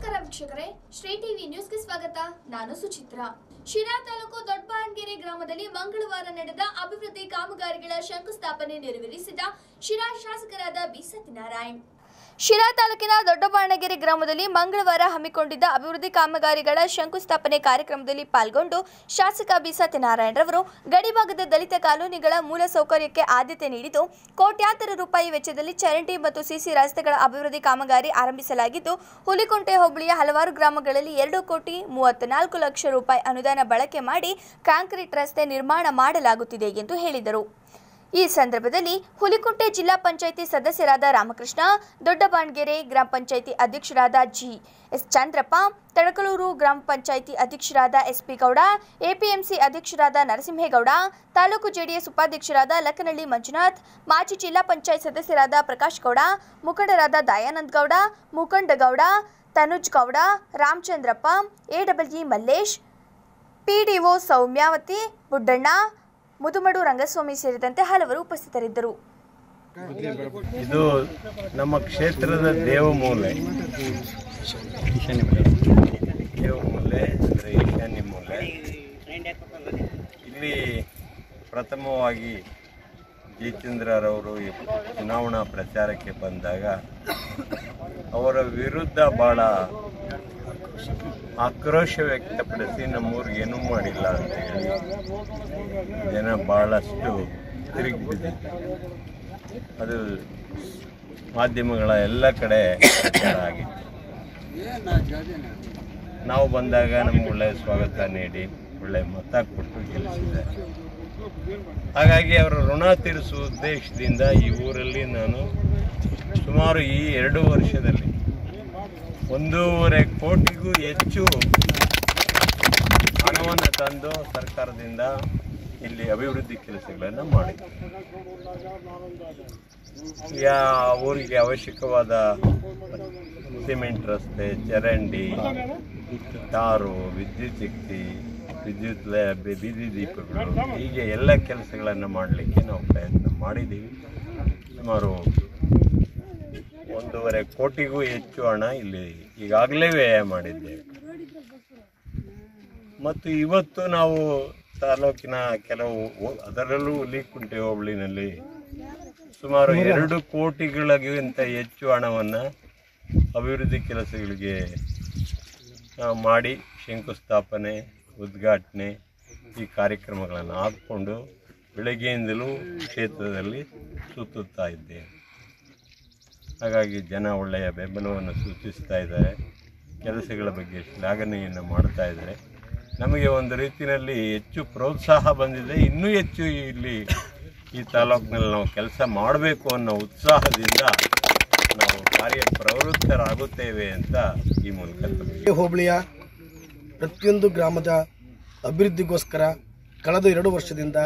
ನಮಸ್ಕಾರ ವೀಕ್ಷಕರೇ ಶ್ರೀ ಟಿವಿ ನ್ಯೂಸ್ಗೆ ಸ್ವಾಗತ ನಾನು ಸುಚಿತ್ರಾ ಶಿರಾ ತಾಲೂಕು ದೊಡ್ಡಬಾಣಗೆರೆ ಗ್ರಾಮದಲ್ಲಿ ಮಂಗಳವಾರ ನಡೆದ ಅಭಿವೃದ್ಧಿ ಕಾಮಗಾರಿಗಳ ಶಂಕುಸ್ಥಾಪನೆ ನೆರವೇರಿಸಿದ ಶಿರಾ ಶಾಸಕರಾದ ಬಿ ಸತ್ಯನಾರಾಯಣ್ ಶಿರಾ ತಾಲೂಕಿನ ದೊಡ್ಡಬಾಣಗೆರೆ ಗ್ರಾಮದಲ್ಲಿ ಮಂಗಳವಾರ ಹಮ್ಮಿಕೊಂಡಿದ್ದ ಅಭಿವೃದ್ಧಿ ಕಾಮಗಾರಿಗಳ ಶಂಕುಸ್ಥಾಪನೆ ಕಾರ್ಯಕ್ರಮದಲ್ಲಿ ಪಾಲ್ಗೊಂಡು ಶಾಸಕ ಬಿ ಸತ್ಯನಾರಾಯಣರವರು ಗಡಿಭಾಗದ ದಲಿತ ಕಾಲೋನಿಗಳ ಮೂಲ ಸೌಕರ್ಯಕ್ಕೆ ಆದ್ಯತೆ ನೀಡಿದ್ದು ಕೋಟ್ಯಾಂತರ ರೂಪಾಯಿ ವೆಚ್ಚದಲ್ಲಿ ಚರಂಡಿ ಮತ್ತು ಸಿಸಿ ರಸ್ತೆಗಳ ಅಭಿವೃದ್ಧಿ ಕಾಮಗಾರಿ ಆರಂಭಿಸಲಾಗಿದ್ದು ಹುಲಿಕುಂಟೆ ಹೋಬಳಿಯ ಹಲವಾರು ಗ್ರಾಮಗಳಲ್ಲಿ ಎರಡು ಕೋಟಿ ಮೂವತ್ತ್ನಾಲ್ಕು ಲಕ್ಷ ರೂಪಾಯಿ ಅನುದಾನ ಬಳಕೆ ಮಾಡಿ ಕಾಂಕ್ರೀಟ್ ರಸ್ತೆ ನಿರ್ಮಾಣ ಮಾಡಲಾಗುತ್ತಿದೆ ಎಂದು ಹೇಳಿದರು ಈ ಸಂದರ್ಭದಲ್ಲಿ ಹುಲಿಕುಂಟೆ ಜಿಲ್ಲಾ ಪಂಚಾಯಿತಿ ಸದಸ್ಯರಾದ ರಾಮಕೃಷ್ಣ ದೊಡ್ಡಬಾಣ್ಗೆರೆ ಗ್ರಾಮ ಪಂಚಾಯಿತಿ ಅಧ್ಯಕ್ಷರಾದ ಜಿ ಎಸ್ ಚಂದ್ರಪ್ಪ ತಡಕಲೂರು ಗ್ರಾಮ ಪಂಚಾಯಿತಿ ಅಧ್ಯಕ್ಷರಾದ ಎಸ್ ಪಿ ಗೌಡ ಎಪಿಎಂಸಿ ಅಧ್ಯಕ್ಷರಾದ ನರಸಿಂಹೇಗೌಡ ತಾಲೂಕು ಜೆಡಿಎಸ್ ಉಪಾಧ್ಯಕ್ಷರಾದ ಲಕ್ಕನಹಳ್ಳಿ ಮಂಜುನಾಥ್ ಮಾಜಿ ಜಿಲ್ಲಾ ಪಂಚಾಯತ್ ಸದಸ್ಯರಾದ ಪ್ರಕಾಶ್ ಗೌಡ ಮುಖಂಡರಾದ ದಯಾನಂದ್ ಗೌಡ ಮುಖಂಡಗೌಡ ತನುಜ್ ಗೌಡ ರಾಮಚಂದ್ರಪ್ಪ ಎಡಬ್ಲ್ಇ ಮಲ್ಲೇಶ್ ಪಿಡಿಒ ಸೌಮ್ಯಾವತಿ ಬುಡ್ಡಣ್ಣ ಮುದುಮಡು ರಂಗಸ್ವಾಮಿ ಸೇರಿದಂತೆ ಹಲವರು ಉಪಸ್ಥಿತರಿದ್ದರು ಇದು ನಮ್ಮ ಕ್ಷೇತ್ರದ ದೇವಮೂಲೆ ದೇವಮೂಲೆ ಅಂದರೆ ಈಶಾನ್ಯ ಮೂಲೆ ಇಲ್ಲಿ ಪ್ರಥಮವಾಗಿ ಜಯಚಂದ್ರರವರು ಈ ಚುನಾವಣಾ ಪ್ರಚಾರಕ್ಕೆ ಬಂದಾಗ ಅವರ ವಿರುದ್ಧ ಭಾಳ ಆಕ್ರೋಶ ವ್ಯಕ್ತಪಡಿಸಿ ನಮ್ಮೂರಿಗೆ ಏನೂ ಮಾಡಿಲ್ಲ ಅಂತ ಹೇಳಿ ಜನ ಬಹಳಷ್ಟು ತಿರುಗಿ ಬಿದ್ದಿದ್ದಾರೆ ಅದು ಮಾಧ್ಯಮಗಳ ಎಲ್ಲ ಕಡೆ ಪ್ರಚಾರ ಆಗಿತ್ತು ನಾವು ಬಂದಾಗ ನಮ್ಗೆ ಒಳ್ಳೆಯ ಸ್ವಾಗತ ನೀಡಿ ಒಳ್ಳೆ ಮತ ಕೊಟ್ಟು ಗೆಲ್ಲಿಸಿದ್ದಾರೆ ಹಾಗಾಗಿ ಅವರ ಋಣ ತೀರಿಸುವ ಉದ್ದೇಶದಿಂದ ಈ ಊರಲ್ಲಿ ನಾನು ಸುಮಾರು ಈ ಎರಡು ವರ್ಷದಲ್ಲಿ ಒಂದೂವರೆ ಕೋಟಿಗೂ ಹೆಚ್ಚು ಹಣವನ್ನು ತಂದು ಸರ್ಕಾರದಿಂದ ಇಲ್ಲಿ ಅಭಿವೃದ್ಧಿ ಕೆಲಸಗಳನ್ನು ಮಾಡಿದೆ ಈಗ ಊರಿಗೆ ಅವಶ್ಯಕವಾದ ಸಿಮೆಂಟ್ ರಸ್ತೆ ಚರಂಡಿ ತಾರು ವಿದ್ಯುತ್ ಶಕ್ತಿ ವಿದ್ಯುತ್ ಲ- ಬಿ- ಬೀದಿ ದೀಪಗಳು ಹೀಗೆ ಎಲ್ಲ ಕೆಲಸಗಳನ್ನು ಮಾಡಲಿಕ್ಕೆ ನಾವು ಪ್ರಯತ್ನ ಮಾಡಿದ್ದೀವಿ ಸುಮಾರು ಒಂದೂವರೆ ಕೋಟಿಗೂ ಹೆಚ್ಚು ಹಣ ಇಲ್ಲಿ ಈಗಾಗಲೇ ವ್ಯಯ ಮಾಡಿದ್ದೇವೆ ಮತ್ತು ಇವತ್ತು ನಾವು ತಾಲೂಕಿನ ಕೆಲವು ಹೋ- ಅದರಲ್ಲೂ ಹುಲಿಕುಂಟೆ ಹೋಬಳಿನಲ್ಲಿ ಸುಮಾರು ಎರಡು ಕೋಟಿಗಳಿಗಿಂತ ಹೆಚ್ಚು ಹಣವನ್ನು ಅಭಿವೃದ್ಧಿ ಕೆಲಸಗಳಿಗೆ ಆ, ಮಾಡಿ ಶಂಕುಸ್ಥಾಪನೆ ಉದ್ಘಾಟನೆ ಈ ಕಾರ್ಯಕ್ರಮಗಳನ್ನು ಹಾಕ್ಕೊಂಡು ಬೆಳಗ್ಗೆಯಿಂದಲೂ ಕ್ಷೇತ್ರದಲ್ಲಿ ಸುತ್ತುತ್ತಾ ಇದ್ದೇವೆ ಹಾಗಾಗಿ ಜನ ಒಳ್ಳೆಯ ಬೆಂಬಲವನ್ನು ಸೂಚಿಸ್ತಾ ಇದ್ದಾರೆ ಕೆಲಸಗಳ ಬಗ್ಗೆ ಶ್ಲಾಘನೆಯನ್ನು ಮಾಡ್ತಾ ಇದ್ದಾರೆ ನಮಗೆ ಒಂದು ರೀತಿಯಲ್ಲಿ ಹೆಚ್ಚು ಪ್ರೋತ್ಸಾಹ ಬಂದಿದೆ ಇನ್ನೂ ಹೆಚ್ಚು ಇಲ್ಲಿ ಈ ತಾಲೂಕಿನಲ್ಲಿ ನಾವು ಕೆಲಸ ಮಾಡಬೇಕು ಅನ್ನೋ ಉತ್ಸಾಹದಿಂದ ನಾವು ಕಾರ್ಯಪ್ರವೃತ್ತರಾಗುತ್ತೇವೆ ಅಂತ ಈ ಮೂಲಕ ತಮಗೆ ಈ ಹೋಬಳಿಯ ಪ್ರತಿಯೊಂದು ಗ್ರಾಮದ ಅಭಿವೃದ್ಧಿಗೋಸ್ಕರ ಕಳೆದ ಎರಡು ವರ್ಷದಿಂದ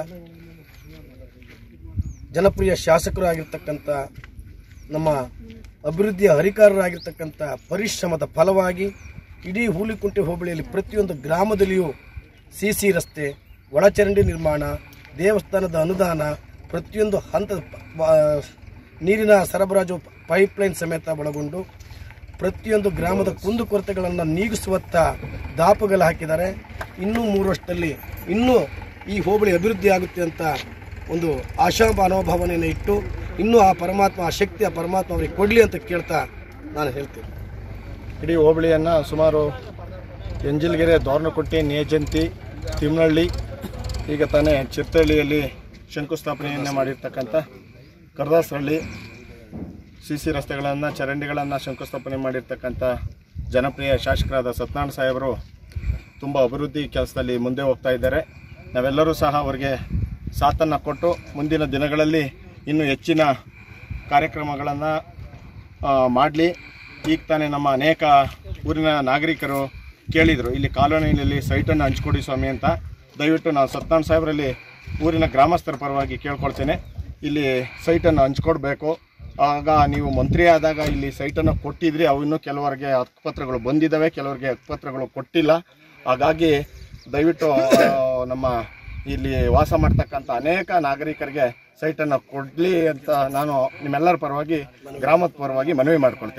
ಜನಪ್ರಿಯ ಶಾಸಕರು ಆಗಿರ್ತಕ್ಕಂಥ ನಮ್ಮ ಅಭಿವೃದ್ಧಿಯ ಹರಿಕಾರರಾಗಿರ್ತಕ್ಕಂಥ ಪರಿಶ್ರಮದ ಫಲವಾಗಿ ಇಡೀ ಹೂಲಿಕುಂಟೆ ಹೋಬಳಿಯಲ್ಲಿ ಪ್ರತಿಯೊಂದು ಗ್ರಾಮದಲ್ಲಿಯೂ ಸಿ ಸಿ ರಸ್ತೆ ಒಳಚರಂಡಿ ನಿರ್ಮಾಣ ದೇವಸ್ಥಾನದ ಅನುದಾನ ಪ್ರತಿಯೊಂದು ಹಂತದ ಪ- ನೀರಿನ ಸರಬರಾಜು ಪೈಪ್ಲೈನ್ ಸಮೇತ ಒಳಗೊಂಡು ಪ್ರತಿಯೊಂದು ಗ್ರಾಮದ ಕುಂದುಕೊರತೆಗಳನ್ನು ನೀಗಿಸುವತ್ತ ದಾಪುಗಳು ಹಾಕಿದ್ದಾರೆ ಇನ್ನೂ ಮೂರು ವರ್ಷದಲ್ಲಿ ಇನ್ನೂ ಈ ಹೋಬಳಿ ಅಭಿವೃದ್ಧಿ ಆಗುತ್ತೆ ಅಂತ ಒಂದು ಆಶಾ ಮನೋಭಾವನೆಯನ್ನು ಇಟ್ಟು ಇನ್ನೂ ಆ ಪರಮಾತ್ಮ ಆ ಶಕ್ತಿ ಆ ಪರಮಾತ್ಮ ಅವರಿಗೆ ಕೊಡಲಿ ಅಂತ ಕೇಳ್ತಾ ನಾನು ಹೇಳ್ತೀನಿ ಇಡೀ ಹೋಬಳಿಯನ್ನು ಸುಮಾರು ಎಂಜಿಲ್ಗೆರೆ ದೋರ್ನಕೊಟ್ಟಿ ನೇಜಂತಿ ತಿಮ್ನಹಳ್ಳಿ ಈಗ ತಾನೇ ಚಿರ್ತಹಳ್ಳಿಯಲ್ಲಿ ಶಂಕುಸ್ಥಾಪನೆಯನ್ನು ಮಾಡಿರ್ತಕ್ಕಂಥ ಕರ್ದಾಸಹಳ್ಳಿ ಸಿ ಸಿ ರಸ್ತೆಗಳನ್ನು ಚರಂಡಿಗಳನ್ನು ಶಂಕುಸ್ಥಾಪನೆ ಮಾಡಿರ್ತಕ್ಕಂಥ ಜನಪ್ರಿಯ ಶಾಸಕರಾದ ಸತ್ಯನಾರಾಯಣ ಸಾಹೇಬರು ತುಂಬ ಅಭಿವೃದ್ಧಿ ಕೆಲಸದಲ್ಲಿ ಮುಂದೆ ಹೋಗ್ತಾ ಇದ್ದಾರೆ ನಾವೆಲ್ಲರೂ ಸಹ ಅವರಿಗೆ ಸಾಥನ್ನು ಕೊಟ್ಟು ಮುಂದಿನ ದಿನಗಳಲ್ಲಿ ಇನ್ನೂ ಹೆಚ್ಚಿನ ಕಾರ್ಯಕ್ರಮಗಳನ್ನು ಮಾಡಲಿ ಈಗ ತಾನೇ ನಮ್ಮ ಅನೇಕ ಊರಿನ ನಾಗರಿಕರು ಕೇಳಿದರು ಇಲ್ಲಿ ಕಾಲೋನಿಯಲ್ಲಿ ಸೈಟನ್ನು ಹಂಚ್ಕೊಡಿ ಸ್ವಾಮಿ ಅಂತ ದಯವಿಟ್ಟು ನಾನು ಸತ್ಯನಾರಾಯಣ ಸಾಹೇಬರಲ್ಲಿ ಊರಿನ ಗ್ರಾಮಸ್ಥರ ಪರವಾಗಿ ಕೇಳ್ಕೊಳ್ತೇನೆ ಇಲ್ಲಿ ಸೈಟನ್ನು ಹಂಚ್ಕೊಡ್ಬೇಕು ಆಗ ನೀವು ಮಂತ್ರಿ ಆದಾಗ ಇಲ್ಲಿ ಸೈಟನ್ನು ಕೊಟ್ಟಿದ್ರಿ ಅವು ಇನ್ನೂ ಕೆಲವರಿಗೆ ಹಕ್ಕುಪತ್ರಗಳು ಬಂದಿದ್ದಾವೆ ಕೆಲವರಿಗೆ ಹಕ್ಕುಪತ್ರಗಳು ಕೊಟ್ಟಿಲ್ಲ ಹಾಗಾಗಿ ದಯವಿಟ್ಟು ಆ, ನಮ್ಮ ಇಲ್ಲಿ ವಾಸ ಮಾಡ್ತಕ್ಕಂಥ ಅನೇಕ ನಾಗರಿಕರಿಗೆ ಸೈಟನ್ನು ಕೊಡಲಿ ಅಂತ ನಾನು ನಿಮ್ಮೆಲ್ಲರ ಪರವಾಗಿ ಗ್ರಾಮದ ಪರವಾಗಿ ಮನವಿ ಮಾಡ್ಕೊಳ್ತೇನೆ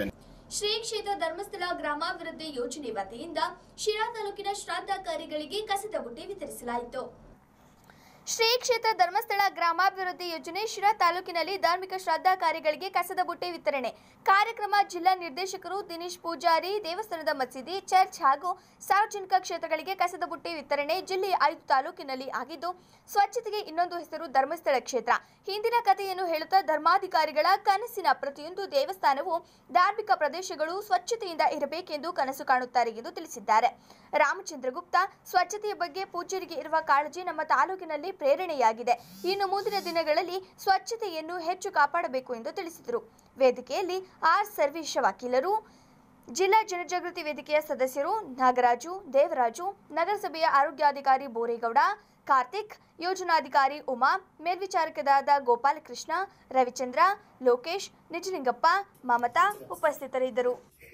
ಶ್ರೀ ಕ್ಷೇತ್ರ ಧರ್ಮಸ್ಥಳ ಗ್ರಾಮಾಭಿವೃದ್ಧಿ ಯೋಜನೆ ವತಿಯಿಂದ ಶಿರಾ ತಾಲೂಕಿನ ಶ್ರಾದ್ದಾಕಾರಿಗಳಿಗೆ ಕಸದ ಬುಟ್ಟಿ ವಿತರಿಸಲಾಯಿತು ಶ್ರೀ ಕ್ಷೇತ್ರ ಧರ್ಮಸ್ಥಳ ಗ್ರಾಮಾಭಿವೃದ್ಧಿ ಯೋಜನೆ ಶಿರಾ ತಾಲೂಕಿನಲ್ಲಿ ಧಾರ್ಮಿಕ ಶ್ರದ್ಧಾ ಕಾರ್ಯಗಳಿಗೆ ಕಸದ ಬುಟ್ಟಿ ವಿತರಣೆ ಕಾರ್ಯಕ್ರಮ ಜಿಲ್ಲಾ ನಿರ್ದೇಶಕರು ದಿನೇಶ್ ಪೂಜಾರಿ ದೇವಸ್ಥಾನದ ಮಸೀದಿ ಚರ್ಚ್ ಹಾಗೂ ಸಾರ್ವಜನಿಕ ಕ್ಷೇತ್ರಗಳಿಗೆ ಕಸದ ಬುಟ್ಟಿ ವಿತರಣೆ ಜಿಲ್ಲೆಯ ಐದು ತಾಲೂಕಿನಲ್ಲಿ ಆಗಿದ್ದು ಸ್ವಚ್ಛತೆಗೆ ಇನ್ನೊಂದು ಹೆಸರು ಧರ್ಮಸ್ಥಳ ಕ್ಷೇತ್ರ ಹಿಂದಿನ ಕಥೆಯನ್ನು ಹೇಳುತ್ತಾ ಧರ್ಮಾಧಿಕಾರಿಗಳ ಕನಸಿನ ಪ್ರತಿಯೊಂದು ದೇವಸ್ಥಾನವು ಧಾರ್ಮಿಕ ಪ್ರದೇಶಗಳು ಸ್ವಚ್ಛತೆಯಿಂದ ಇರಬೇಕೆಂದು ಕನಸು ಕಾಣುತ್ತಾರೆ ಎಂದು ತಿಳಿಸಿದ್ದಾರೆ ರಾಮಚಂದ್ರ ಗುಪ್ತಾ ಸ್ವಚ್ಛತೆಯ ಬಗ್ಗೆ ಪೂಜ್ಯರಿಗೆ ಇರುವ ಕಾಳಜಿ ನಮ್ಮ ತಾಲೂಕಿನಲ್ಲಿ ಪ್ರೇರಣೆಯಾಗಿದೆ ಇನ್ನು ಮುಂದಿನ ದಿನಗಳಲ್ಲಿ ಸ್ವಚ್ಛತೆಯನ್ನು ಹೆಚ್ಚು ಕಾಪಾಡಬೇಕು ಎಂದು ತಿಳಿಸಿದರು ವೇದಿಕೆಯಲ್ಲಿ ಆರ್ ಸರ್ವೇಶ ವಕೀಲರು ಜಿಲ್ಲಾ ಜನಜಾಗೃತಿ ವೇದಿಕೆಯ ಸದಸ್ಯರು ನಾಗರಾಜು ದೇವರಾಜು ನಗರಸಭೆಯ ಆರೋಗ್ಯಾಧಿಕಾರಿ ಬೋರೇಗೌಡ ಕಾರ್ತಿಕ್ ಯೋಜನಾಧಿಕಾರಿ ಉಮಾ ಮೇಲ್ವಿಚಾರಕರಾದ ಗೋಪಾಲಕೃಷ್ಣ ರವಿಚಂದ್ರ ಲೋಕೇಶ್ ನಿಜಲಿಂಗಪ್ಪ ಮಮತಾ ಉಪಸ್ಥಿತರಿದ್ದರು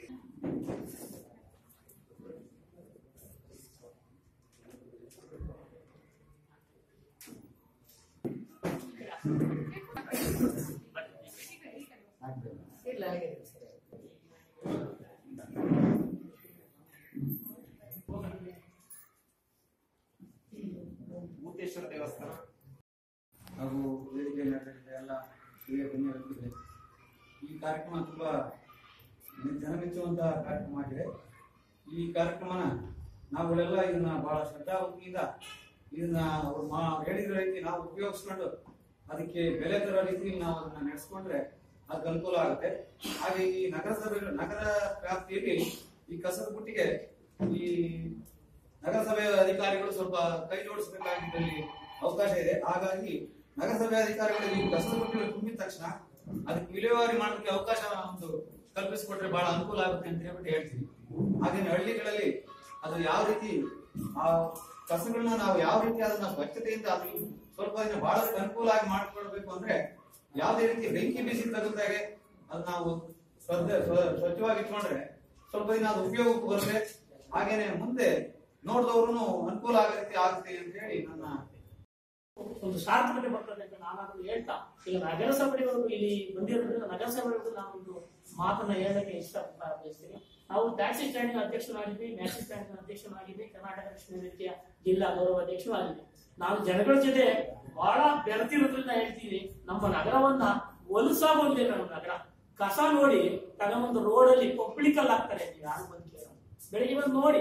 ಭೂತೇಶ್ವರ ದೇವಸ್ಥಾನ ಹಾಗೂ ವೇದಿಕೆ ನಡೆದಿದೆ ಎಲ್ಲ ಹಿರಿಯ ಗಣ್ಯರಿದ್ದಾರೆ ಈ ಕಾರ್ಯಕ್ರಮ ತುಂಬ ಜನಮೆಚ್ಚುವಂತಹ ಕಾರ್ಯಕ್ರಮ ಆಗಿದೆ ಈ ಕಾರ್ಯಕ್ರಮನ ನಾವುಗಳೆಲ್ಲ ಇದನ್ನ ಬಹಳ ಶ್ರದ್ಧಾಭಕ್ತಿಯಿಂದ ಇದನ್ನ ಅವ್ರು ಮಾ ಹೇಳಿದ ರೀತಿ ನಾವು ಉಪಯೋಗಿಸ್ಕೊಂಡು ಅದಕ್ಕೆ ಬೆಲೆ ತರೋ ರೀತಿಯಲ್ಲಿ ನಾವು ಅದನ್ನ ನಡೆಸ್ಕೊಂಡ್ರೆ ಅದಕ್ಕೆ ಅನುಕೂಲ ಆಗುತ್ತೆ ಹಾಗೆ ಈ ನಗರಸಭೆ ನಗರ ವ್ಯಾಪ್ತಿಯಲ್ಲಿ ಈ ಕಸದ ಬುಟ್ಟಿಗೆ ಈ ನಗರಸಭೆಯ ಅಧಿಕಾರಿಗಳು ಸ್ವಲ್ಪ ಕೈ ಜೋಡಿಸಬೇಕಾಗಿದ್ದಲ್ಲಿ ಅವಕಾಶ ಇದೆ ಹಾಗಾಗಿ ನಗರಸಭೆ ಅಧಿಕಾರಿಗಳು ಈ ಕಸದ ಬುಟ್ಟಿಗಳು ತುಂಬಿದ ತಕ್ಷಣ ಅದಕ್ಕೆ ವಿಲೇವಾರಿ ಮಾಡೋದಕ್ಕೆ ಅವಕಾಶ ಒಂದು ಕಲ್ಪಿಸಿಕೊಟ್ರೆ ಬಹಳ ಅನುಕೂಲ ಆಗುತ್ತೆ ಅಂತ ಹೇಳ್ಬಿಟ್ಟು ಹೇಳ್ತೀವಿ ಹಾಗೇನೆ ಹಳ್ಳಿಗಳಲ್ಲಿ ಅದು ಯಾವ ರೀತಿ ಆ ಕಸಗಳನ್ನ ನಾವು ಯಾವ ರೀತಿ ಅದನ್ನ ಸ್ವಚ್ಛತೆಯಿಂದ ಅದು ಸ್ವಲ್ಪ ದಿನ ಬಹಳಷ್ಟು ಅನುಕೂಲ ಆಗಿ ಮಾಡ್ಕೊಳ್ಬೇಕು ಅಂದ್ರೆ ಯಾವುದೇ ರೀತಿ ಬೆಂಕಿ ಬಿಸಿ ತಗುಲ್ದಾಗೆ ಅದು ನಾವು ಸ್ವಚ್ಛ ಸ್ವ- ಸ್ವಚ್ಛವಾಗಿ ಇಟ್ಕೊಂಡ್ರೆ ಸ್ವಲ್ಪ ದಿನ ಅದು ಉಪಯೋಗಕ್ಕೂ ಬರುತ್ತೆ ಹಾಗೇನೆ ಮುಂದೆ ನೋಡಿದವ್ರು ಅನುಕೂಲ ಆಗೋ ರೀತಿ ಆಗುತ್ತೆ ಅಂತ ಹೇಳಿ ನನ್ನ ಒಂದು ಸಾರ್ಥಕತೆ ಬರ್ತದೆ ಅಂತ ನಾನಾದ್ರೂ ಹೇಳ್ತಾ ಈಗ ನಗರಸಭೆಯವರು ಇಲ್ಲಿ ಬಂದಿರೋದ್ರಿಂದ ನಗರಸಭೆಯವರು ನಾನೊಂದು ಮಾತನ್ನ ಹೇಳಕ್ಕೆ ಇಷ್ಟ ಬಯಸ್ತೀನಿ ನಾವು ಟ್ಯಾಕ್ಸಿ ಸ್ಟ್ಯಾಂಡಿನ ಅಧ್ಯಕ್ಷನಾಗಿದ್ವಿ ಮ್ಯಾಕ್ಸಿ ಸ್ಟ್ಯಾಂಡಿನ ಅಧ್ಯಕ್ಷನಾಗಿದ್ವಿ ಕರ್ನಾಟಕ ರಕ್ಷಣಾ ವೇದಿಕೆಯ ಜಿಲ್ಲಾ ಗೌರವ ಅಧ್ಯಕ್ಷರು ಆಗಿದ್ವಿ ನಾವು ಜನಗಳ ಜೊತೆ ಬಹಳ ಬೆರೆತಿರೋದ್ರಿಂದ ಹೇಳ್ತೀವಿ ನಮ್ಮ ನಗರವನ್ನ ಹೊಲಸಾಗೋಗಿದೆ ನಮ್ಮ ನಗರ ಕಸ ನೋಡಿ ತಗೊಂಬಂದು ರೋಡಲ್ಲಿ ಪಬ್ಲಿಕಲ್ಲಿ ಹಾಕ್ತಾರೆ ನೀವು ಯಾರು ಬಂದು ಕೇಳೋದು. ಬೆಳಿಗ್ಗೆ ಬಂದು ನೋಡಿ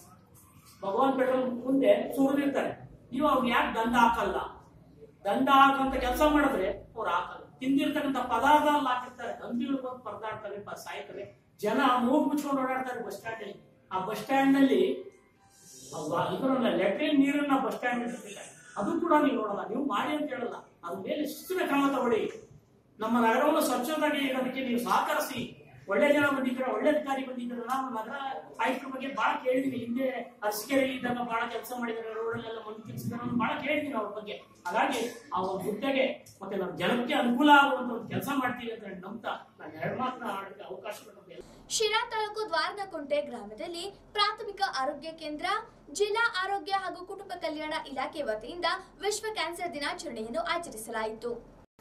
ಭಗವಾನ್ ಪೆಟ್ರೋಲ್ ಮುಂದೆ ಸುರಿದಿರ್ತಾರೆ ನೀವು ಅವ್ರಿಗೆ ಯಾಕೆ ದಂಡ ಹಾಕಲ್ಲ ದಂಡ ಹಾಕಂತ ಕೆಲಸ ಮಾಡಿದ್ರೆ ಅವ್ರು ಹಾಕಲ್ಲ ತಿಂದಿರ್ತಕ್ಕಂಥ ಪದಾರ್ಥ ಹಾಕಿರ್ತಾರೆ ಗಂಭೀರ ಬಂದು ಪರದಾಡ್ತಾರೆ ಪ- ಸಾಯ್ತಾರೆ ಜನ ಮೂಗು ಮುಚ್ಕೊಂಡು ಓಡಾಡ್ತಾರೆ ಬಸ್ ಸ್ಟ್ಯಾಂಡ್ ಅಲ್ಲಿ ಆ ಬಸ್ ಸ್ಟ್ಯಾಂಡ್ ನಲ್ಲಿ ಇದನ್ನ ಲೆಟ್ರಿನ್ ನೀರನ್ನ ಬಸ್ ಸ್ಟ್ಯಾಂಡ್ ಇಟ್ಟಿರ್ತಾರೆ ಅದು ಕೂಡ ನೀವು ನೋಡಲ್ಲ ನೀವು ಮಾಡಿ ಅಂತ ಹೇಳಲ್ಲ ಅದ್ರ ಮೇಲೆ ಶಿಸ್ತಿನ ಕ್ರಮ ತಗೊಳ್ಳಿ ನಮ್ಮ ನಗರವನ್ನು ಸ್ವಚ್ಛವಾಗಿ ಇಡೋದಕ್ಕೆ ನೀವು ಸಹಕರಿಸಿ ಒಳ್ಳೆ ಜನ ಬಂದಿದ್ದೀರಾ ಒಳ್ಳೆ ಅಧಿಕಾರಿ ಬಂದಿದ್ದೀರಾ ನಾವು ನಗರ ಆಯುಕ್ತರ ಬಗ್ಗೆ ಬಹಳ ಕೇಳಿದೀವಿ ಹಿಂದೆ ಅರಸಿಕೆರೆಯಲ್ಲಿ ಇದ್ದಾಗ ಬಹಳ ಕೆಲಸ ಮಾಡಿದ್ದಾರೆ ರೋಡಲ್ಲೆಲ್ಲ ಮಣ್ಣು ತಿಳಿಸಿದ್ದಾರೆ ಅಂತ ಬಹಳ ಕೇಳಿದೀನಿ ಅವ್ರ ಬಗ್ಗೆ ಹಾಗಾಗಿ ಆ ಒಂದು ಹುದ್ದೆಗೆ ಮತ್ತೆ ನಮ್ಮ ಜನಕ್ಕೆ ಅನುಕೂಲ ಆಗುವಂತ ಒಂದು ಕೆಲಸ ಮಾಡ್ತೀವಿ ಅಂತ ಹೇಳಿ ನಂಬ್ತಾ ನಾನು ಎರಡು ಮಾತನ್ನ ಆಡೋಕ್ಕೆ ಅವಕಾಶ ಕೊಟ್ಟು ಶಿರಾ ತಾಲೂಕು ದ್ವಾರನಕುಂಟೆ ಗ್ರಾಮದಲ್ಲಿ ಪ್ರಾಥಮಿಕ ಆರೋಗ್ಯ ಕೇಂದ್ರ ಜಿಲ್ಲಾ ಆರೋಗ್ಯ ಹಾಗೂ ಕುಟುಂಬ ಕಲ್ಯಾಣ ಇಲಾಖೆ ವತಿಯಿಂದ ವಿಶ್ವ ಕ್ಯಾನ್ಸರ್ ದಿನಾಚರಣೆಯನ್ನು ಆಚರಿಸಲಾಯಿತು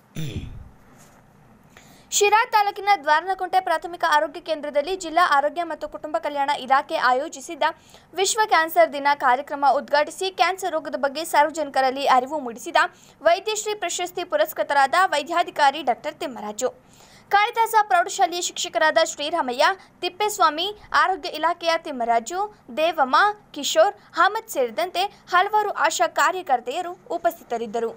ಶಿರಾ ತಾಲೂಕಿನ ದ್ವಾರನಕುಂಟೆ ಪ್ರಾಥಮಿಕ ಆರೋಗ್ಯ ಕೇಂದ್ರದಲ್ಲಿ ಜಿಲ್ಲಾ ಆರೋಗ್ಯ ಮತ್ತು ಕುಟುಂಬ ಕಲ್ಯಾಣ ಇಲಾಖೆ ಆಯೋಜಿಸಿದ್ದ ವಿಶ್ವ ಕ್ಯಾನ್ಸರ್ ದಿನ ಕಾರ್ಯಕ್ರಮ ಉದ್ಘಾಟಿಸಿ ಕ್ಯಾನ್ಸರ್ ರೋಗದ ಬಗ್ಗೆ ಸಾರ್ವಜನಿಕರಲ್ಲಿ ಅರಿವು ಮೂಡಿಸಿದ ವೈದ್ಯಶ್ರೀ ಪ್ರಶಸ್ತಿ ಪುರಸ್ಕೃತರಾದ ವೈದ್ಯಾಧಿಕಾರಿ ಡಾಕ್ಟರ್ ತಿಮ್ಮರಾಜು ಕಾಳಿದಾಸ ಪ್ರೌಢಶಾಲೆಯ ಶಿಕ್ಷಕರಾದ ಶ್ರೀರಾಮಯ್ಯ ತಿಪ್ಪೇಸ್ವಾಮಿ ಆರೋಗ್ಯ ಇಲಾಖೆಯ ತಿಮ್ಮರಾಜು ದೇವಮ್ಮ ಕಿಶೋರ್ ಅಹಮದ್ ಸೇರಿದಂತೆ ಹಲವಾರು ಆಶಾ ಕಾರ್ಯಕರ್ತೆಯರು ಉಪಸ್ಥಿತರಿದ್ದರು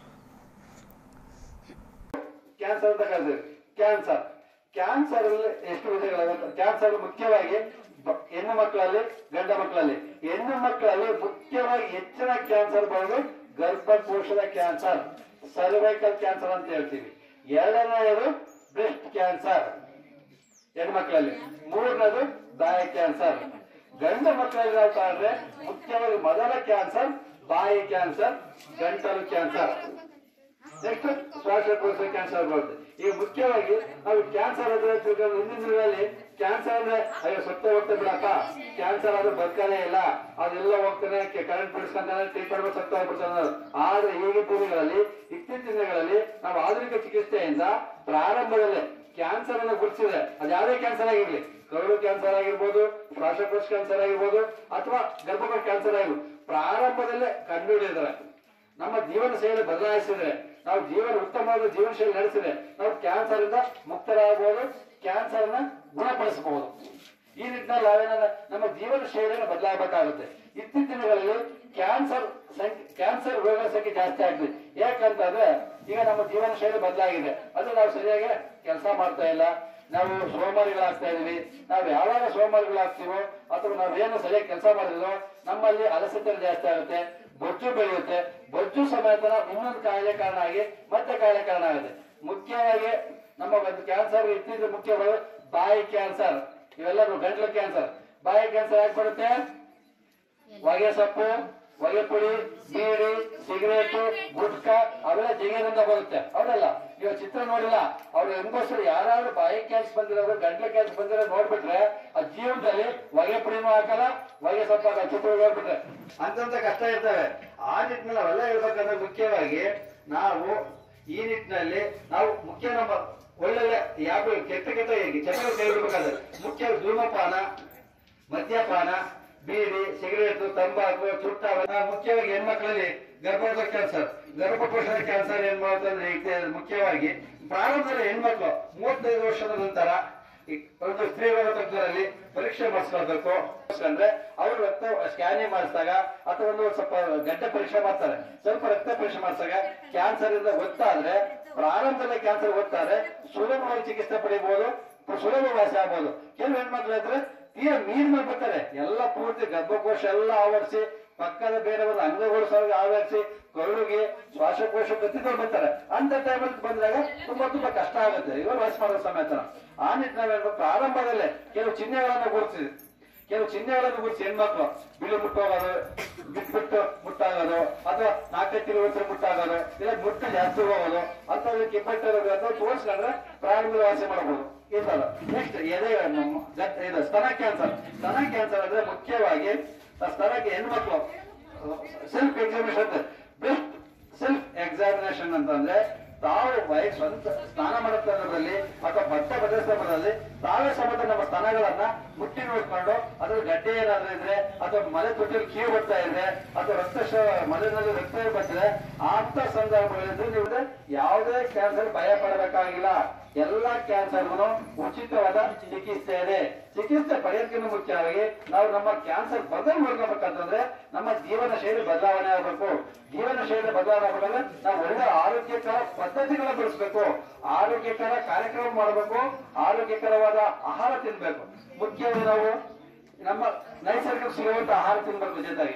ಕ್ಯಾನ್ಸರ್ ಅಂತ ಕರೆದಿವಿ ಕ್ಯಾನ್ಸರ್ ಕ್ಯಾನ್ಸರ್ ಅಲ್ಲಿ ಎಷ್ಟು ವಿಧಗಳಾಗುತ್ತೆ ಕ್ಯಾನ್ಸರ್ ಮುಖ್ಯವಾಗಿ ಬ- ಹೆಣ್ಣು ಮಕ್ಕಳಲ್ಲಿ ಗಂಡ ಮಕ್ಕಳಲ್ಲಿ ಹೆಣ್ಣು ಮಕ್ಕಳಲ್ಲಿ ಮುಖ್ಯವಾಗಿ ಹೆಚ್ಚಿನ ಕ್ಯಾನ್ಸರ್ ಬರೋದು ಗರ್ಭಕೋಶದ ಕ್ಯಾನ್ಸರ್ ಸರ್ವೈಕಲ್ ಕ್ಯಾನ್ಸರ್ ಅಂತ ಹೇಳ್ತೀವಿ ಎರಡನೆಯದು ಬ್ರೆಸ್ಟ್ ಕ್ಯಾನ್ಸರ್ ಹೆಣ್ಮಕ್ಳಲ್ಲಿ ಮೂರನೇದು ಬಾಯಿ ಕ್ಯಾನ್ಸರ್ ಗಂಡು ಮಕ್ಕಳಲ್ಲಿ ನಾವು ತಗೊಂಡ್ರೆ ಮುಖ್ಯವಾಗಿ ಮೊದಲ ಕ್ಯಾನ್ಸರ್ ಬಾಯಿ ಕ್ಯಾನ್ಸರ್ ಗಂಟಲು ಕ್ಯಾನ್ಸರ್ ನೆಕ್ಸ್ಟ್ ಶ್ವಾಸಕೋಶ ಕ್ಯಾನ್ಸರ್ ಬರುತ್ತೆ ಈಗ ಮುಖ್ಯವಾಗಿ ನಾವು ಕ್ಯಾನ್ಸರ್ ಅಂದ್ರೆ ತಿಳ್ಕೊಂಡು ಹಿಂದಿನ ದಿನಗಳಲ್ಲಿ ಕ್ಯಾನ್ಸರ್ ಅಂದ್ರೆ ಅಯ್ಯೋ ಸತ್ತ ಹೋಗ್ತಾ ಬಿಡಪ್ಪ ಕ್ಯಾನ್ಸರ್ ಆದ್ರೆ ಬದುಕನೇ ಇಲ್ಲ ಅದೆಲ್ಲ ಹೋಗ್ತಾನೆ ಕರೆಂಟ್ ಬಿಡಿಸ್ಕೊಂತಾನೆ ಟ್ರೀಟ್ಮೆಂಟ್ ಸತ್ತ ಹೋಗ್ಬಿಡ್ತಾನೆ ಆದ್ರೆ ಈಗಿನ ದಿನಗಳಲ್ಲಿ ಇತ್ತೀಚಿನ ದಿನಗಳಲ್ಲಿ ನಾವು ಆಧುನಿಕ ಚಿಕಿತ್ಸೆಯಿಂದ ಪ್ರಾರಂಭದಲ್ಲೇ ಕ್ಯಾನ್ಸರ್ ಅನ್ನು ಗುರುತಿಸಿದ್ರೆ ಅದು ಯಾವುದೇ ಕ್ಯಾನ್ಸರ್ ಆಗಿರ್ಲಿ ಕರುಳು ಕ್ಯಾನ್ಸರ್ ಆಗಿರ್ಬೋದು ಶ್ವಾಸಕೋಶ ಕ್ಯಾನ್ಸರ್ ಆಗಿರ್ಬೋದು ಅಥವಾ ಗರ್ಭಕೋಶ ಕ್ಯಾನ್ಸರ್ ಆಗಿರ್ಬೋದು ಪ್ರಾರಂಭದಲ್ಲೇ ಕಂಡುಹಿಡಿದಿದ್ದಾರೆ ನಮ್ಮ ಜೀವನ ಶೈಲಿ ಬದಲಾಯಿಸಿದ್ರೆ ನಾವು ಜೀವನ ಉತ್ತಮವಾದ ಜೀವನ ಶೈಲಿ ನಡೆಸಿದ್ರೆ ನಾವು ಕ್ಯಾನ್ಸರ್ ಇಂದ ಮುಕ್ತರಾಗಬಹುದು ಕ್ಯಾನ್ಸರ್ ನ ಗುಣಪಡಿಸಬಹುದು ಈ ನಿಟ್ಟಿನಲ್ಲಿ ನಾವೇನಾದ್ರೆ ನಮ್ಮ ಜೀವನ ಶೈಲಿಯನ್ನು ಬದಲಾಗಬೇಕಾಗುತ್ತೆ ಇತ್ತೀಚಿನ ದಿನಗಳಲ್ಲಿ ಕ್ಯಾನ್ಸರ್ ಸಂಖ್ಯೆ ಕ್ಯಾನ್ಸರ್ ರೋಗ ಸಂಖ್ಯೆ ಜಾಸ್ತಿ ಆಗ್ತದೆ ಯಾಕಂತಂದ್ರೆ ಈಗ ನಮ್ಮ ಜೀವನ ಶೈಲಿ ಬದಲಾಗಿದೆ ಅದು ನಾವು ಸರಿಯಾಗಿ ಕೆಲಸ ಮಾಡ್ತಾ ಇಲ್ಲ ನಾವು ಸೋಮಾರಿಗಳಾಗ್ತಾ ಇದೀವಿ ನಾವು ಯಾವಾಗ ಸೋಮಾರಿಗಳಾಗ್ತೀವೋ ಅಥವಾ ನಾವೇನು ಸರಿಯಾಗಿ ಕೆಲಸ ಮಾಡಿದ್ವೋ ನಮ್ಮಲ್ಲಿ ಅಲಸತೆ ಜಾಸ್ತಿ ಆಗುತ್ತೆ ಬೊಜ್ಜು ಬೆಳೆಯುತ್ತೆ ಬೊಜ್ಜು ಸಮೇತ ಇನ್ನೊಂದು ಕಾಯಿಲೆ ಕಾರಣ ಆಗಿ ಮತ್ತೆ ಕಾಯಿಲೆ ಕಾರಣ ಆಗುತ್ತೆ ಮುಖ್ಯವಾಗಿ ನಮ್ಮ ಒಂದು ಕ್ಯಾನ್ಸರ್ ಇತ್ತೀಚಿನ ಮುಖ್ಯಗಳು ಬಾಯಿ ಕ್ಯಾನ್ಸರ್ ಇವೆಲ್ಲರೂ ಗಂಟ್ಲು ಕ್ಯಾನ್ಸರ್ ಬಾಯಿ ಕ್ಯಾನ್ಸರ್ ಯಾಕೆ ಬರುತ್ತೆ ಹೊಗೆ ಸೊಪ್ಪು ಹೊಗೆ ಪುಡಿ ಬೀಡಿ ಸಿಗರೇಟು ಗುಟ್ಕಾ ಅವೆಲ್ಲ ಜಿಗಿಯಿಂದ ಬರುತ್ತೆ ಅವರೆಲ್ಲ ಇವಾಗ ಚಿತ್ರ ನೋಡಿಲ್ಲ ಅವ್ರು ಹೆಂಗಸರು ಯಾರಾದ್ರೂ ಬಾಯಿ ಕ್ಯಾನ್ಸರ್ ಬಂದಿರೋರು ಗಂಟ್ಲು ಕ್ಯಾನ್ಸರ್ ಬಂದಿರೋ ನೋಡ್ಬಿಟ್ರೆ ಆ ಜೀವನದಲ್ಲಿ ಹೊಗೆ ಪುಡಿನೂ ಹಾಕಲ್ಲ ಹೊಗೆ ಸೊಪ್ಪು ಹಾಕಲ್ಲ ಚಿತ್ರ ನೋಡ್ಬಿಟ್ರೆ ಅಂತಂತ ಕಷ್ಟ ಇರ್ತವೆ ಆ ನಿಟ್ಟಿನಲ್ಲಿ ಅವೆಲ್ಲ ಹೇಳ್ಬೇಕಂದ್ರೆ ಮುಖ್ಯವಾಗಿ ನಾವು ಈ ನಿಟ್ಟಿನಲ್ಲಿ ನಾವು ಮುಖ್ಯ ನಮ್ಮ ಒಳ್ಳೊಳ್ಳೆ ಯಾವ ಕೆಟ್ಟ ಕೆಟ್ಟ ಚಟಗಳು ಕೈ ಬಿಡ್ಬೇಕಾದ್ರೆ ಮುಖ್ಯ ಧೂಮಪಾನ ಮದ್ಯಪಾನ ಬೀಡಿ ಸಿಗರೇಟು ತಂಬಾಕು ಚುಟ್ಟ ಅವೆಲ್ಲ ಮುಖ್ಯವಾಗಿ ಹೆಣ್ಮಕ್ಳಲ್ಲಿ ಗರ್ಭಕೋಶ ಕ್ಯಾನ್ಸರ್ ಗರ್ಭಕೋಶದ ಕ್ಯಾನ್ಸರ್ ಏನ್ ಮಾಡ್ತಂದ್ರೆ ಈಗ ಮುಖ್ಯವಾಗಿ ಪ್ರಾರಂಭದಲ್ಲಿ ಹೆಣ್ಮಕ್ಳು ಮೂವತ್ತೈದು ವರ್ಷದ ನಂತರ ಈ ಒಂದು ಸ್ತ್ರೀರೋಗ ತಜ್ಞರಲ್ಲಿ ಪರೀಕ್ಷೆ ಮಾಡಿಸ್ಕೊಳ್ಬೇಕು ಅಂದ್ರೆ ಅವರು ರಕ್ತ ಸ್ಕ್ಯಾನಿಂಗ್ ಮಾಡಿಸಿದಾಗ ಅಥವಾ ಒಂದು ಸ್ವಲ್ಪ ಗಡ್ಡೆ ಪರೀಕ್ಷೆ ಮಾಡ್ತಾರೆ ಸ್ವಲ್ಪ ರಕ್ತ ಪರೀಕ್ಷೆ ಮಾಡಿಸಿದಾಗ ಕ್ಯಾನ್ಸರ್ ಇಂದ ಗೊತ್ತಾದ್ರೆ ಪ್ರಾರಂಭದಲ್ಲಿ ಕ್ಯಾನ್ಸರ್ ಗೊತ್ತಾದ್ರೆ ಸುಲಭವಾಗಿ ಚಿಕಿತ್ಸೆ ಪಡಿಬಹುದು ಸುಲಭ ವಾಸಿ ಆಗ್ಬೋದು ಕೆಲವು ಹೆಣ್ಮಕ್ಳು ಇದ್ರೆ ತೀರಾ ನೀರ್ ಮೇಲೆ ಬರ್ತಾರೆ ಎಲ್ಲ ಪೂರ್ತಿ ಗರ್ಭಕೋಶ ಎಲ್ಲ ಆವರಿಸಿ ಪಕ್ಕದ ಬೇರೆ ಒಂದು ಅಂಗಗಳು ಸಹ ಆವರಿಸಿ ಕರುಳಿಗೆ ಶ್ವಾಸಕೋಶ ಗತಿಗಳು ಬರ್ತಾರೆ ಅಂತ ಟೈಮಲ್ಲಿ ಬಂದಾಗ ತುಂಬಾ ತುಂಬಾ ಕಷ್ಟ ಆಗುತ್ತೆ ಇವಾಗ ವಾಸಿ ಮಾಡೋ ಸಮೇತ ಆ ನಿಟ್ಟಿನಲ್ಲಿ ಹೇಳ್ಬೇಕು, ಪ್ರಾರಂಭದಲ್ಲೇ ಕೆಲವು ಚಿಹ್ನೆಗಳನ್ನ ಗುರುತಿಸಿ ಕೆಲವು ಚಿಹ್ನೆಗಳನ್ನು ಗುರುತಿಸಿ ಹೆಣ್ಮಕ್ಳು ಬಿಳಿ ಮುಟ್ಟೋಗೋದು ಬಿಟ್ಬಿಟ್ಟು ಮುಟ್ಟಾಗೋದು ಅಥವಾ ನಾಲ್ಕೈದು ಕಿಲೋಮೀಟರ್ ಮುಟ್ಟಾಗೋದು ಇಲ್ಲ ಮುಟ್ಟು ಜಾಸ್ತಿ ಹೋಗೋದು ಅಥವಾ ಕಿಬ್ಬಟ್ಟಿರೋದು ಅಥವಾ ತೋರಿಸ್ಕೊಂಡ್ರೆ ಪ್ರಾರಂಭ ವಾಸಿ ಮಾಡಬಹುದು ಇರ್ತಲ್ಲ ನೆಕ್ಸ್ಟ್ ಎದೆ ನಮ್ಮ ಗಟ್- ಇದು ಸ್ತನ ಕ್ಯಾನ್ಸರ್ ಸ್ತನ ಕ್ಯಾನ್ಸರ್ ಅಂದ್ರೆ ಮುಖ್ಯವಾಗಿ ಆ ಸ್ತನಕ್ಕೆ ಹೆಣ್ಮಕ್ಳು self examination best self examination ಅಂತಂದ್ರೆ ತಾವು ಬೈ ಸ್ವಂತ ಸ್ನಾನ ಮಾಡೋ ಸಂದರ್ಭದಲ್ಲಿ ಅಥವಾ ಬಟ್ಟೆ ಬದಲಿಸೋ ಸಂದರ್ಭದಲ್ಲಿ ತಾವೇ ಸಮೇತ ನಮ್ಮ ಸ್ತನಗಳನ್ನ ಮುಟ್ಟಿ ನೋಡ್ಕೊಂಡು ಅದ್ರ ಗಡ್ಡೆ ಏನಾದ್ರೂ ಇದ್ರೆ ಅಥವಾ ಮಲೆ ತೊಟ್ಟಿಯಲ್ಲಿ ಕೀವು ಬರ್ತಾ ಇದೆ ಅಥವಾ ರಕ್ತ ಮಲೆನಲ್ಲಿ ರಕ್ತ ಬರ್ತಿದೆ ಅಂತ ಸಂದರ್ಭಗಳಿದ್ರೆ ನೀವು ಯಾವುದೇ ಕ್ಯಾನ್ಸರ್ ಭಯ ಪಡಬೇಕಾಗಿಲ್ಲ ಎಲ್ಲ ಕ್ಯಾನ್ಸರ್ಗೂ ಉಚಿತವಾದ ಚಿಕಿತ್ಸೆ ಇದೆ ಚಿಕಿತ್ಸೆ ಪಡೆಯೋದಕ್ಕಿಂತ ಮುಖ್ಯವಾಗಿ ನಾವು ನಮ್ಮ ಕ್ಯಾನ್ಸರ್ ಬದಲು ಮಾಡ್ಕೋಬೇಕಂತಂದ್ರೆ ನಮ್ಮ ಜೀವನ ಶೈಲಿ ಬದಲಾವಣೆ ಆಗಬೇಕು ಜೀವನ ಶೈಲಿ ಬದಲಾವಣೆ ಆಗಬೇಕಂದ್ರೆ ನಾವು ಒಳ್ಳೆ ಆರೋಗ್ಯಕರ ಪದ್ಧತಿಗಳ ಬೆಳೆಸಬೇಕು ಆರೋಗ್ಯಕರ ಕಾರ್ಯಕ್ರಮ ಮಾಡಬೇಕು ಆರೋಗ್ಯಕರವಾದ ಆಹಾರ ತಿನ್ಬೇಕು ಮುಖ್ಯವಾಗಿ ನಾವು ನಮ್ಮ ನೈಸರ್ಗಿಕ ಸಿಗುವಂತ ಆಹಾರ ತಿನ್ಬೇಕು ಜೊತೆಗೆ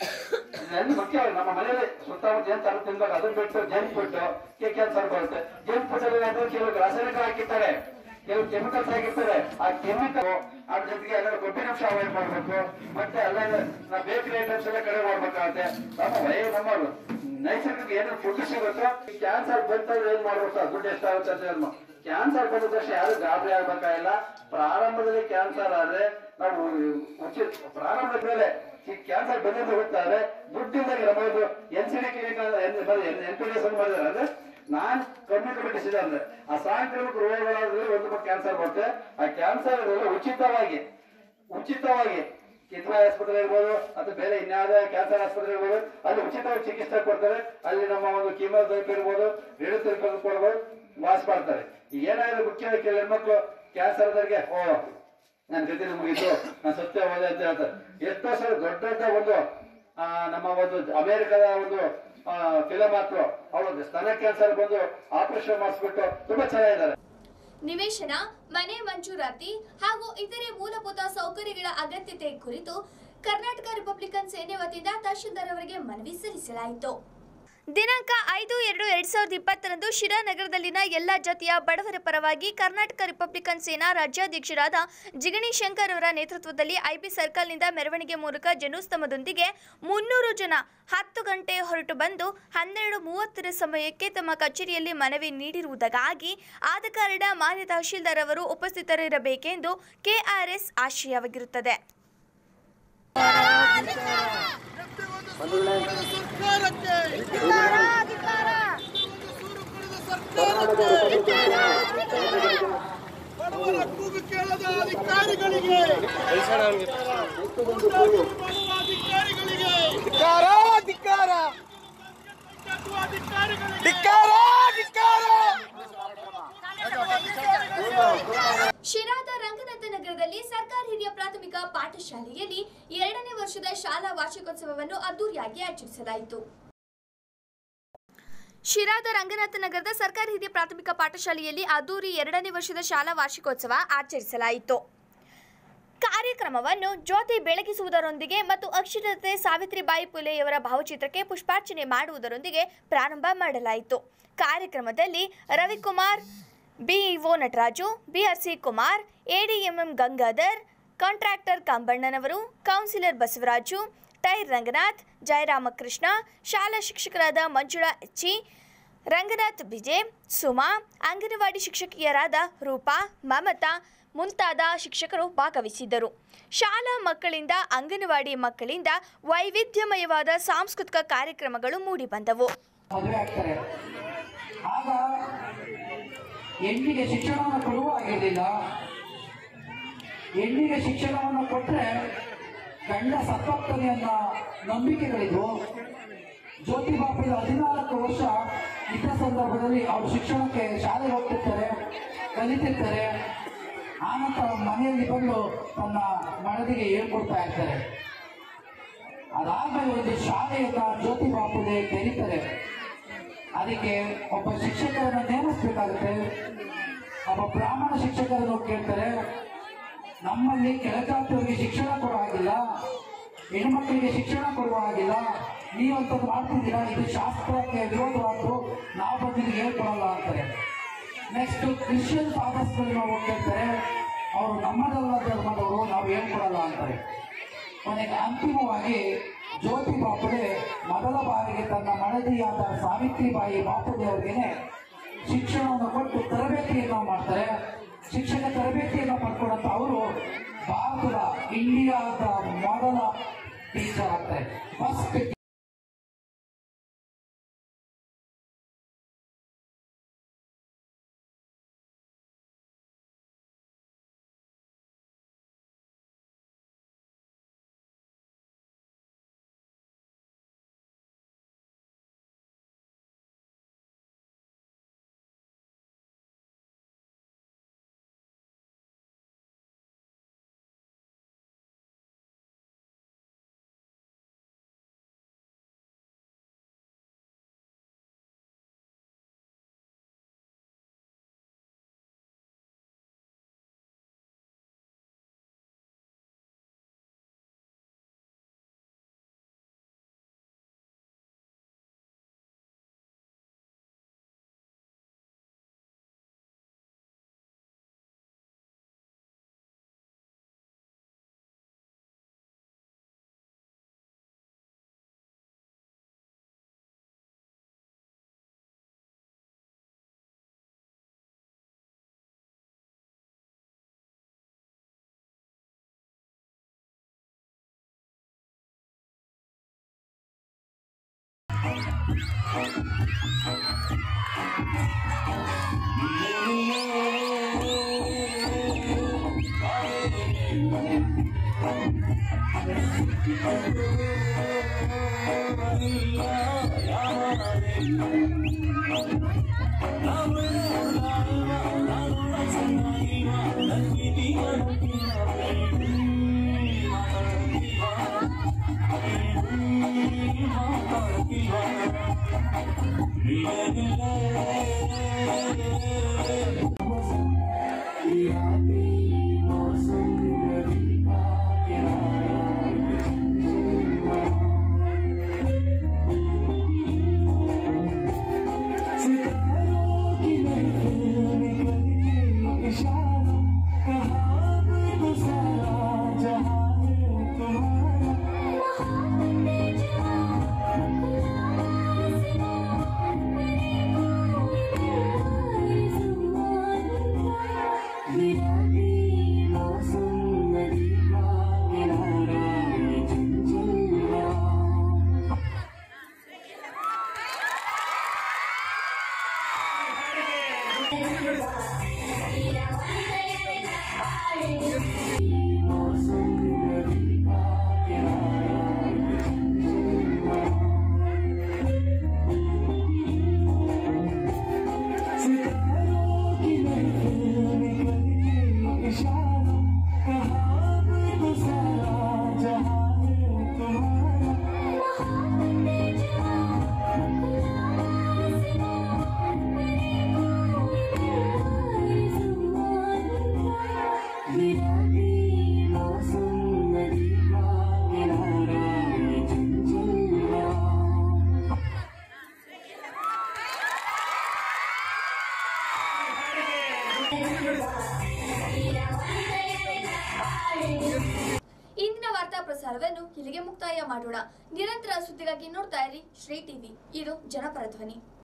ಇದೆಲ್ಲ ಮುಖ್ಯವಾಗಿ ನಮ್ಮ ಮನೆಯಲ್ಲಿ ಸುತ್ತಮುತ್ತ ಏನ್ ತರ ತಿನ್ಬೇಕು ಅದನ್ನ ಬಿಟ್ಟು ಜಂಕ್ ಫುಡ್ ಕ್ಯಾನ್ಸರ್ ಬರುತ್ತೆ ಜಂಕ್ ಫುಡ್ ಅಲ್ಲಿ ಏನಾದ್ರು ಕೆಲವು ರಾಸಾಯನಿಕ ಹಾಕಿರ್ತಾರೆ ಕೆಲವು ಕೆಮಿಕಲ್ಸ್ ಹಾಕಿರ್ತಾರೆ ಆ ಕೆಮಿಕಲ್ ಅದ್ರ ಜೊತೆಗೆ ಎಲ್ಲ ಕೊಬ್ಬಿನಾಂಶ ಅವಾಯ್ಡ್ ಮಾಡ್ಬೇಕು ಮತ್ತೆ ಎಲ್ಲ ನಾವು ಬೇಕರಿ ಐಟಮ್ಸ್ ಎಲ್ಲ ಕಡಿಮೆ ಮಾಡ್ಬೇಕಾಗುತ್ತೆ ನಮ್ಮ ವಯ ನಮ್ಮ ನೈಸರ್ಗಿಕ ಏನಾದ್ರು ಫುಡ್ ಸಿಗುತ್ತೋ ಈ ಕ್ಯಾನ್ಸರ್ ಬಂತಂದ್ರೆ ಏನ್ ಮಾಡ್ಬೇಕು ಆ ದುಡ್ಡು ಎಷ್ಟಾಗುತ್ತೆ ಅಂತ ಹೇಳಿ ಕ್ಯಾನ್ಸರ್ ಬಂದ ತಕ್ಷಣ ಯಾರು ಗಾಬರಿ ಆಗ್ಬೇಕಾಗಿಲ್ಲ ಪ್ರಾರಂಭದಲ್ಲಿ ಕ್ಯಾನ್ಸರ್ ಆದ್ರೆ ನಾವು ಉಚಿತ ಪ್ರಾರಂಭದ ಮೇಲೆ ಈ ಕ್ಯಾನ್ಸರ್ ಬಂದಿದ್ದು ಗೊತ್ತಾದ್ರೆ ದುಡ್ಡಿಂದ ನಮ್ಮದು N C D clinic N P D S ಮಾಡಿದಾರೆ ಅಂದ್ರೆ ನಾನ್ ಕಮ್ಯುನಿಕೇಟ್ ಡಿಸೀಸ್ ಅಂದ್ರೆ ಆ ಸಾಂಕ್ರಾಮಿಕ ರೋಗಗಳಾದ್ರೆ ಒಂದು ಕ್ಯಾನ್ಸರ್ ಬರುತ್ತೆ ಆ ಕ್ಯಾನ್ಸರ್ ಉಚಿತವಾಗಿ ಉಚಿತವಾಗಿ ಕಿದ್ವಾಯ್ ಆಸ್ಪತ್ರೆ ಇರ್ಬೋದು ಅಥವಾ ಬೇರೆ ಇನ್ಯಾವುದೇ ಕ್ಯಾನ್ಸರ್ ಆಸ್ಪತ್ರೆ ಇರ್ಬೋದು ಅಲ್ಲಿ ಉಚಿತವಾಗಿ ಚಿಕಿತ್ಸೆ ಕೊಡ್ತಾರೆ ಅಲ್ಲಿ ನಮ್ಮ ಒಂದು ಕೀಮೋಥೆರಪಿ ಇರ್ಬೋದು ರೇಡಿಯೋಥೆರಪಿ ಕೊಡ್ಬೋದು ವಾಸ್ ಮಾಡ್ತಾರೆ ಈಗ ಏನಾದ್ರು ಮುಖ್ಯವಾಗಿ ಕೆಲವು ಹೆಣ್ಮಕ್ಳು ಕ್ಯಾನ್ಸರ್ ಆದವ್ರಿಗೆ ಓ ನನ್ನ ಗತಿ ಮುಗಿತು ನಾನು ಸತ್ಯ ಹೋದೆ ಅಂತ ಹೇಳ್ತಾರೆ ಎಷ್ಟೋ ಸಲ ದೊಡ್ಡ ದೊಡ್ಡ ಒಂದು ಆ, ನಮ್ಮ ಒಂದು ಅಮೆರಿಕದ ಒಂದು ಫಿಲಮ್ ಆತ್ರು ಅವಳು ಸ್ತನ ಕ್ಯಾನ್ಸರ್ ಬಂದು ಆಪರೇಷನ್ ಮಾಡಿಸ್ಬಿಟ್ಟು ತುಂಬಾ ಚೆನ್ನಾಗಿದ್ದಾರೆ ನಿವೇಶನ ಮನೆ ಮಂಜೂರಾತಿ ಹಾಗೂ ಇತರೆ ಮೂಲಭೂತ ಸೌಕರ್ಯಗಳ ಅಗತ್ಯತೆ ಕುರಿತು ಕರ್ನಾಟಕ ರಿಪಬ್ಲಿಕನ್ ಸೇನೆ ವತಿಯಿಂದ ತಹಶೀಲ್ದಾರ್ ಅವರಿಗೆ ಮನವಿ ಸಲ್ಲಿಸಲಾಯಿತು ದಿನಾಂಕ ಐದು ಎರಡು ಎರಡ್ ಸಾವಿರದ ಇಪ್ಪತ್ತರಂದು ಶಿರಾ ನಗರದಲ್ಲಿನ ಎಲ್ಲ ಜಾತಿಯ ಬಡವರ ಪರವಾಗಿ ಕರ್ನಾಟಕ ರಿಪಬ್ಲಿಕನ್ ಸೇನಾ ರಾಜ್ಯಾಧ್ಯಕ್ಷರಾದ ಜಿಗಣಿ ಶಂಕರ್ ಅವರ ನೇತೃತ್ವದಲ್ಲಿ ಐಪಿ ಸರ್ಕಲ್ನಿಂದ ಮೆರವಣಿಗೆ ಮೂಲಕ ಜನೋಸ್ತಮದೊಂದಿಗೆ ಮುನ್ನೂರು ಜನ ಹತ್ತು ಗಂಟೆ ಹೊರಟು ಬಂದು ಹನ್ನೆರಡು ಮೂವತ್ತರ ಸಮಯಕ್ಕೆ ತಮ್ಮ ಕಚೇರಿಯಲ್ಲಿ ಮನವಿ ನೀಡಿರುವುದಕ್ಕಾಗಿ ಆದ ಕಾರಣ ಮಾನ್ಯ ತಹಶೀಲ್ದಾರ್ ಅವರು ಉಪಸ್ಥಿತರಿರಬೇಕೆಂದು ಕೆಆರ್ಎಸ್ ಆಶಯವಾಗಿರುತ್ತದೆ ಸರ್ಕಾರಕ್ಕೆ ಸೂರು ಕುಡಿದ ಬಡವರ ಕೂಗು ಕೇಳದ ಅಧಿಕಾರಿಗಳಿಗೆ ಬಡವರ ಅಧಿಕಾರಿಗಳಿಗೆ ಧಿಕ್ಕಾರ ಧಿಕ್ಕಾರ ಶಿರಾದ ರಂಗನಾಥ ನಗರದಲ್ಲಿ ಸರ್ಕಾರಿ ಹಿರಿಯ ಪ್ರಾಥಮಿಕ ಪಾಠಶಾಲೆಯಲ್ಲಿ ಎರಡನೇ ವರ್ಷದ ಶಾಲಾ ವಾರ್ಷಿಕೋತ್ಸವವನ್ನು ಅದ್ದೂರಿಯಾಗಿ ಆಚರಿಸಲಾಯಿತು ಶಿರಾದ ರಂಗನಾಥ ನಗರದ ಸರ್ಕಾರಿ ಹಿರಿಯ ಪ್ರಾಥಮಿಕ ಪಾಠಶಾಲೆಯಲ್ಲಿ ಅದ್ದೂರಿ ಎರಡನೇ ವರ್ಷದ ಶಾಲಾ ವಾರ್ಷಿಕೋತ್ಸವ ಆಚರಿಸಲಾಯಿತು ಕಾರ್ಯಕ್ರಮವನ್ನು ಜ್ಯೋತಿ ಬೆಳಗಿಸುವುದರೊಂದಿಗೆ ಮತ್ತು ಅಕ್ಷರತೆ ಸಾವಿತ್ರಿಬಾಯಿ ಪುಲೆಯವರ ಭಾವಚಿತ್ರಕ್ಕೆ ಪುಷ್ಪಾರ್ಚನೆ ಮಾಡುವುದರೊಂದಿಗೆ ಪ್ರಾರಂಭ ಮಾಡಲಾಯಿತು ಕಾರ್ಯಕ್ರಮದಲ್ಲಿ Ravikumar BEO Nataraju BRC Kumar ADMM Gangadhar contractor ಕಂಬಣ್ಣನವರು ಕೌನ್ಸಿಲರ್ ಬಸವರಾಜು ಟೈರ್ ರಂಗನಾಥ್ ಜಯರಾಮಕೃಷ್ಣ ಶಾಲಾ ಶಿಕ್ಷಕರಾದ ಮಂಜುಳಾ ಎಚ್ಚಿ ರಂಗನಾಥ್ ಬಿಜೆ ಸುಮಾ ಅಂಗನವಾಡಿ ಶಿಕ್ಷಕಿಯರಾದ ರೂಪಾ ಮಮತಾ ಮುಂತಾದ ಶಿಕ್ಷಕರು ಭಾಗವಹಿಸಿದ್ದರು ಶಾಲಾ ಮಕ್ಕಳಿಂದ ಅಂಗನವಾಡಿ ಮಕ್ಕಳಿಂದ ವೈವಿಧ್ಯಮಯವಾದ ಸಾಂಸ್ಕೃತಿಕ ಕಾರ್ಯಕ್ರಮಗಳು ಮೂಡಿಬಂದವು ಮದುವೆ ಆಗ್ತಾರೆ ಆಗ ಹೆಣ್ಣಿಗೆ ಶಿಕ್ಷಣವನ್ನು ಕೊಡುವ ಆಗಿರಲಿಲ್ಲ ಹೆಣ್ಣಿಗೆ ಶಿಕ್ಷಣವನ್ನು ಕೊಟ್ಟರೆ ಗಂಡ ಸತ್ತೋಗ್ತಾನೆ ಅನ್ನೋ ನಂಬಿಕೆಗಳಿದ್ವು ಜ್ಯೋತಿ ಬಾಪುರ ಹದಿನಾಲ್ಕು ವರ್ಷ ಇದ್ದ ಸಂದರ್ಭದಲ್ಲಿ ಅವರು ಶಿಕ್ಷಣಕ್ಕೆ ಶಾಲೆಗೆ ಹೋಗ್ತಿರ್ತಾರೆ ಕಲಿತಿರ್ತಾರೆ ಆನಂತರ ಮನೆಯಲ್ಲಿ ಬಂದು ತನ್ನ ಮಡದಿಗೆ ಹೇಳ್ಕೊಡ್ತಾ ಇರ್ತಾರೆ ಅದಾದ್ಮೇಲೆ ಒಂದು ಶಾಲೆಯನ್ನ ಜ್ಯೋತಿ ಬಾಪುಲೆ ತೆರೀತಾರೆ ಅದಕ್ಕೆ ಒಬ್ಬ ಶಿಕ್ಷಕರನ್ನ ನೇಮಿಸ್ಬೇಕಾಗುತ್ತೆ ಒಬ್ಬ ಬ್ರಾಹ್ಮಣ ಶಿಕ್ಷಕರನ್ನು ಕೇಳ್ತಾರೆ ನಮ್ಮಲ್ಲಿ ಕೆಳಜಾತಿಯವರಿಗೆ ಶಿಕ್ಷಣ ಕೊಡೋ ಹಾಗಿಲ್ಲ ಹೆಣ್ಮಕ್ಳಿಗೆ ಶಿಕ್ಷಣ ಕೊಡುವ ಹಾಗಿಲ್ಲ ನೀವಂತದ್ದು ಮಾಡ್ತಿದ್ದೀರಾ ಇದು ಶಾಸ್ತ್ರಕ್ಕೆ ವಿರೋಧವಾದ್ದು ನಾವು ಬಂದಿದ್ದು ಹೇಳ್ಕೊಡಲ್ಲ ಅಂತಾರೆ ನೆಕ್ಸ್ಟ್ ಕ್ರಿಶ್ಚಿಯನ್ ಫಾದರ್ಸ್ಗಳನ್ನ ಹೋಗಿ ಕೇಳ್ತಾರೆ ಅವರು ನಮ್ಮದಲ್ಲ ಧರ್ಮದವರು ನಾವು ಹೇಳ್ಕೊಡಲ್ಲ ಅಂತಾರೆ ಕೊನೆಗೆ ಅಂತಿಮವಾಗಿ ಜ್ಯೋತಿ ಬಾಪುಲೆ ಮೊದಲ ಬಾರಿಗೆ ತನ್ನ ಮಡದಿಯಾದ ಸಾವಿತ್ರಿಬಾಯಿ ಬಾಪುಲೆ ಅವರಿಗೆ ಶಿಕ್ಷಣವನ್ನು ಕೊಟ್ಟು ತರಬೇತಿಯನ್ನು ಮಾಡ್ತಾರೆ ಶಿಕ್ಷಕ ತರಬೇತಿಯನ್ನು ಪಡ್ಕೊಂಡಂತ ಅವರು ಭಾರತದ ಇಂಡಿಯಾದ ಮೊದಲ ಟೀಚರ್ ಆಗ್ತಾರೆ ಫಸ್ಟ್ Thank you. ಇಂದಿನ ವಾರ್ತಾ ಪ್ರಸಾರವನ್ನು ಇಲ್ಲಿಗೆ ಮುಕ್ತಾಯ ಮಾಡೋಣ ನಿರಂತರ ಸುದ್ದಿಗಾಗಿ ನೋಡ್ತಾ ಇರಿ ಶ್ರೀ ಟಿವಿ ಇದು ಜನಪರ ಧ್ವನಿ